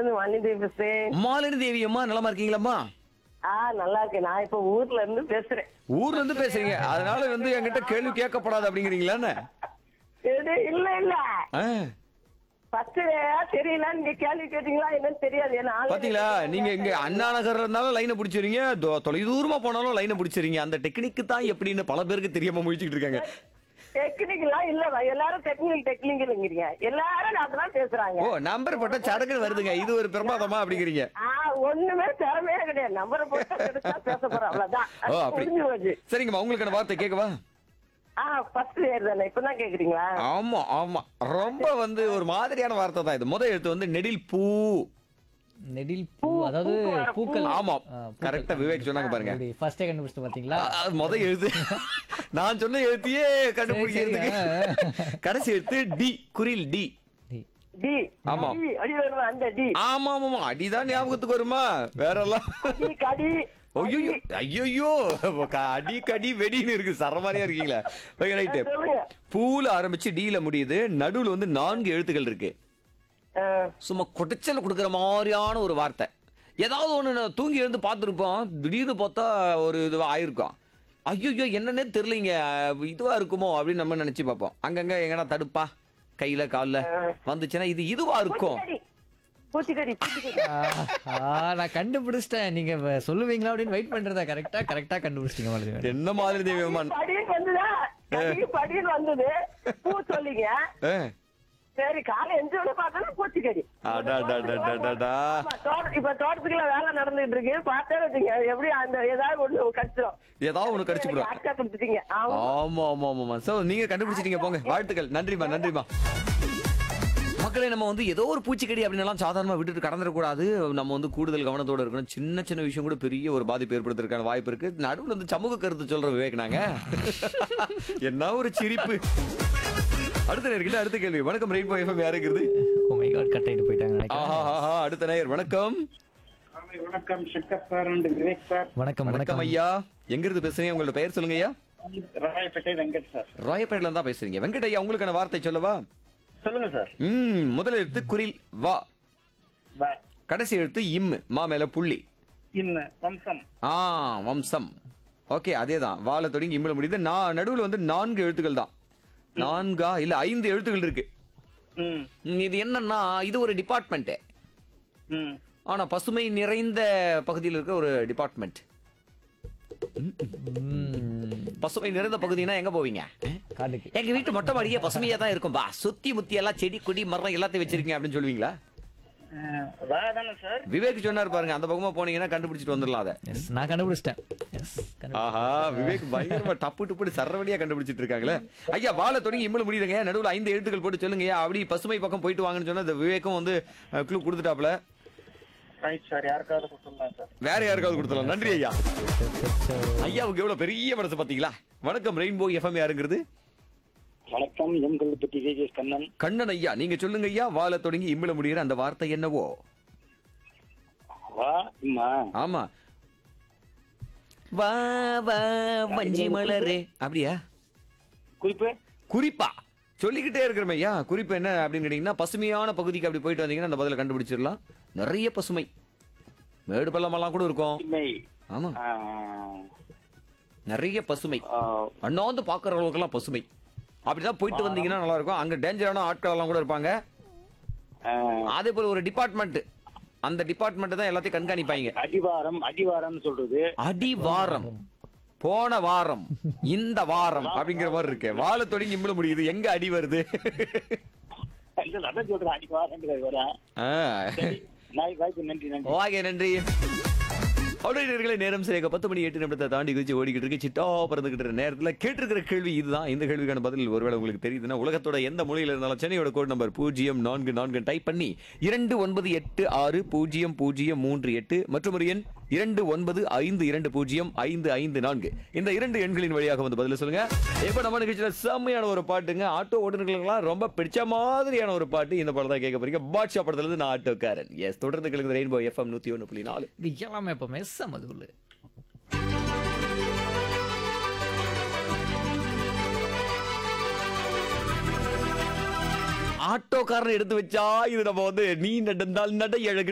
இருந்து வாணிதேவி பேசுறேன் மாலினி தேவி அம்மா நலமா இருக்கீங்களாம்மா ஆ நல்லா இருக்கேன் நான் இப்ப ஊர்ல இருந்து பேசுறேன் ஊர்ல இருந்து பேசுறீங்க அதனால வந்து என்கிட்ட கேள்வி கேட்கப்படாது அப்படிங்கிறீங்களான்னு இது இல்ல இல்ல ஆ, ஃபர்ஸ்ட் தெரியல நீங்க கேள்வி கேட்டீங்களா என்னன்னு தெரியாது ஏன்னா ஆல்ரெடி பாத்தீங்களா நீங்க இங்க அண்ணா நகர்ல இருந்தாலும் லைனை பிடிச்சிருங்க தொலைதூரமா போனாலும் லைனை பிடிச்சிருங்க அந்த டெக்னிக்கு தான் எப்படின்னு பல பேருக்கு தெரியாம முழிச்சுக்கிட்டு இருக்காங்க டெக்னிக்கெல்லாம் இல்ல எல்லாரும் டெக்னிக்கல் டெக்னிக்கல்ங்கிறீங்க எல்லாரும் அதெல்லாம் பேசுறாங்க ஓ நம்பர் போட்டா சடங்குன்னு வருதுங்க இது ஒரு பிரமாதமா அப்படிங்கிறீங்க ஆ ஒண்ணுமே திறமையே கிடையாது நம்பரை போட்டு எடுத்தா பேச போறோம் அவ்வளவுதான் ஓ அது அப்படி புரிஞ்சு போச்சு சரிங்கம்மா உங்களுக்கான வார்த்தை கேட்கவா ஆ ஃபர்ஸ்ட் இயர் தானே இப்பதான் கேக்குறீங்களா ஆமா ஆமா ரொம்ப வந்து ஒரு மாதிரியான வார்த்தை தான் இது முதல் எழுத்து வந்து நெடில் பூ நெடில் பூ அதாவது பூக்கு வர பூக்கள் ஆமா ஆ, பூக்கள். கரெக்டா விவேக் சொன்னாங்க பாருங்க ஃபர்ஸ்டே கண்டுபிடிச்சிட்டு பாத்தீங்களா அது முத எழுத்து நான் சொன்ன எழுத்தையே கண்டுபிடிக்கிறதுக்கு சரி, கடைசி எழுத்து டி குரில் டி டி ஆமா. டி, அடி வருமா அந்த டி ஆமா ஆமா அடிதான் ஞாபகத்துக்கு வருமா வேற எல்லாம் டி கடி ஐயோ ஐயோ அடி கடி வெடின்னு இருக்கு சரமாரியா இருக்கீங்களா ஓகே ரைட்டு சொல்லுங்க பூல ஆரம்பிச்சு டீல முடியுது நடுவுல வந்து நான்கு எழுத்துக்கள் இருக்கு ஆ, சும்மா கொடைச்சல் கொடுக்குற மாதிரியான ஒரு வார்த்தை ஏதாவது ஒன்று நான் தூங்கி எழுந்து பார்த்துருப்போம் திடீர்னு பார்த்தா ஒரு இதுவாக ஆயிருக்கும் ஐயோ என்னன்னே தெரியலைங்க இதுவா இருக்குமோ அப்படின்னு நம்ம நினைச்சு பார்ப்போம் அங்கங்க எங்கடா தடுப்பா கையில கால்ல வந்துச்சுன்னா இது இதுவா இருக்கும் பூச்சிக்கடி பூச்சிக்கடி பூச்சிக்கடி ஆ, நான் கண்டுபிடிச்சிட்டேன் நீங்க வ- சொல்லுவீங்களா அப்படின்னு வெயிட் பண்றதா கரெக்டா கரெக்டா கண்டுபிடிச்சிட்டீங்க மாலதி என்ன மாதிரி தேவியம்மான் படின்னு வந்துதா கடிக்கு படின்னு வந்தது பூ சொல்லிங்க ஏ, சரி காலை எந்த பார்த்தா பூச்சிக்கடி அடாடாடாடாடாடா. ஆமா, தோட்ட- இப்ப தோட்டத்துக்குள்ள வேலை நடந்துட்டு இருக்கு பார்த்தே வச்சுங்க எப்படி அந்த ஏதாவது ஒண்ணு கடிச்சிடும் ஏதாவது ஒண்ணு கடிச்சு போடும் அக்கா கொடுத்துட்டீங்க ஆமா ஆமா ஆமா ஆமாமா சோ நீங்க கண்டுபிடிச்சிட்டீங்க போங்க வாழ்த்துக்கள் நன்றிமா நன்றிமா மக்களை நம்ம வந்து ஏதோ ஒரு பூச்சிக்கடி அப்படின்னு எல்லாம் சாதாரணமா விட்டுட்டு கடந்துடக்கூடாது நம்ம வந்து கூடுதல் கவனத்தோட இருக்கணும் சின்ன சின்ன விஷயம் கூட பெரிய ஒரு பாதிப்பு ஏற்படுத்துறதுக்கான வாய்ப்பு இருக்கு நடுவுல வந்து சமூக கருத்து சொல்ற விவேக் நாங்க என்ன ஒரு சிரிப்பு அடுத்த நேர்கிட்ட அடுத்த கேள்வி வணக்கம் ரெயின்போ எஃப்எம் யாருக்குது ஓ மை காட் கட் ஆயிட்டு போயிட்டாங்க நினைக்கிறேன் ஆஹா ஆஹா அடுத்த நேயர் வணக்கம் ஆமாம், வணக்கம் Shankar sir and Vivek sir வணக்கம் வணக்கம் வணக்கம் ஐயா எங்க இருந்து பேசுறீங்க உங்களோட பெயர் சொல்லுங்க ஐயா ராயப்பேட்டை வெங்கட் சார் ராயப்பேட்டில தான் பேசுறீங்க வெங்கட் ஐயா உங்களுக்கான வார்த்தை சொல்லவா சொல்லுங்க சார் ம் முதல் எழுத்து குரில் வா பா கடைசி எழுத்து இம் மா மேல புள்ளி இன்ன வம்சம் ஆ வம்சம் ஓகே அதே தான் வாழ தொடங்கி இம்மில முடியுது நான் நடுவுல வந்து நான்கு எழுத்துக்கள் தான் நான்கா இல்ல ஐந்து எழுத்துக்கள் இருக்கு ம் ம், இது என்னன்னா இது ஒரு டிபார்ட்மெண்ட் ம் ஆனா பசுமை நிறைந்த பகுதியில் இருக்க ஒரு டிபார்ட்மெண்ட் ம், பசுமை நிறைந்த பகுதினா எங்க போவீங்க காட்டுக்கு எங்க வீட்டு மொட்டை மாடியே பசுமையா தான் இருக்கும் பா சுத்தி முத்தி எல்லாம் செடி கொடி மரம் எல்லாத்தையும் வச்சிருக்கீங்க அப்படின்னு சொல்லுவீங்களா அஹ், ரா தானே சார் விவேக் சொன்னார் பாருங்க அந்த பக்கமா போனீங்கன்னா கண்டுபிடிச்சிட்டு வந்துடலாம் அதை எஸ் நான் கண்டுபிடிச்சிட்டேன் எஸ் ஆஹா விவேக் பயங்கரமா டப்பு டுப்புடு சரவடியா கண்டுபிடிச்சிட்டு இருக்காங்களே ஐயா வாழ தொடங்கி இம்மல முடியுதுங்க நடுவுல ஐந்து எழுத்துக்கள் போட்டு சொல்லுங்க ஐயா அப்படி பசுமை பக்கம் போயிட்டு வாங்கன்னு சொன்னா இந்த விவேக்கும் வந்து க்ளூ கொடுத்துட்டாப்ல ரைட் சார் யாருக்காவது கொடுத்துடலாம் சார் வேற யாருக்காவது கொடுத்துடலாம் நன்றி ஐயா ஐயாவுக்கு எவ்வளவு பெரிய மனசு பாத்தீங்களா வணக்கம் ரெயின்போ எஃப்எம் யாருங்கிறது வணக்கம் எம் கல்லுப்பட்டி விஜய் கண்ணன் கண்ணன் ஐயா நீங்க சொல்லுங்க ஐயா வாழ தொடங்கி இம்மல முடிகிற அந்த வார்த்தை என்னவோ வா இம்மா ஆமா வா வா வஞ்சி மலரே அப்படியா குறிப்பு குறிப்பா சொல்லிக்கிட்டே இருக்கிறோம் ஐயா குறிப்பு என்ன அப்படின்னு கேட்டீங்கன்னா பசுமையான பகுதிக்கு அப்படி போயிட்டு வந்தீங்கன்னா அந்த பதில கண்டுபிடிச்சிடலாம் நிறைய பசுமை மேடு பள்ளமெல்லாம் கூட இருக்கும் இம்மை ஆமா ஆஹ், நிறைய பசுமை ஆஹ், அண்ணாந்து பாக்குறவங்களுக்கெல்லாம் பசுமை அப்படிதான் போயிட்டு வந்தீங்கன்னா நல்லா இருக்கும் அங்க டேஞ்சரான ஆட்கள் எல்லாம் கூட இருப்பாங்க ஆஹ், அதே போல ஒரு டிபார்ட்மெண்ட் அந்த டிபார்ட்மெண்ட் தான் எல்லாத்தையும் கண்காணிப்பாங்க அடிவாரம் அடிவாரம்னு சொல்றது அடி வாரம் போன வாரம் இந்த வாரம் அப்படிங்கிற மாதிரி இருக்கு வாழ தொடங்கி இம்பள முடியுது எங்க அடி வருது இல்ல அதான் சொல்றேன் அடிவாரம் வரேன் ஆ. நாய் வாய்ப்பு நன்றி நன்றி ஓகே நன்றி அவருடைய நேரம் சரியாக பத்து மணி எட்டு நிமிடத்தை தாண்டி குதிச்சு ஓடிக்கிட்டு இருக்கு சிட்டா பறந்துகிட்டு இருக்கிற நேரத்தில் கேட்டிருக்கிற கேள்வி இதுதான் இந்த கேள்விக்கான பதில் ஒருவேளை உங்களுக்கு தெரியுதுன்னா உலகத்தோட எந்த மொழியில இருந்தாலும் சென்னையோட கோட் நம்பர் பூஜ்ஜியம் நான்கு நான்கு டைப் பண்ணி இரண்டு ஒன்பது எட்டு ஆறு பூஜ்ஜியம் பூஜ்ஜியம் மூன்று எட்டு மற்றும் ஒரு எண் இரண்டு ஒன்பது ஐந்து இரண்டு பூஜ்ஜியம் ஐந்து ஐந்து நான்கு இந்த இரண்டு எண்களின் வழியாக வந்து பதில் சொல்லுங்க இப்ப நம்ம நிகழ்ச்சியில செம்மையான ஒரு பாட்டுங்க ஆட்டோ ஓட்டுநர்களுக்கெல்லாம் ரொம்ப பிடிச்ச மாதிரியான ஒரு பாட்டு இந்த படம் தான் கேட்க போறீங்க பாட்ஷா படத்துல இருந்து நான் ஆட்டோக்காரன் எஸ் தொடர்ந்து கேளுங்க ரெயின்போ எஃப்எம் நூத்தி ஒன்று புள்ளி நாலு இது எல்லாமே எப்பவுமே சமதுள்ள ஆட்டோக்காரன் எடுத்து வச்சா இது நம்ம வந்து நீ நடந்தால் நடை அழகு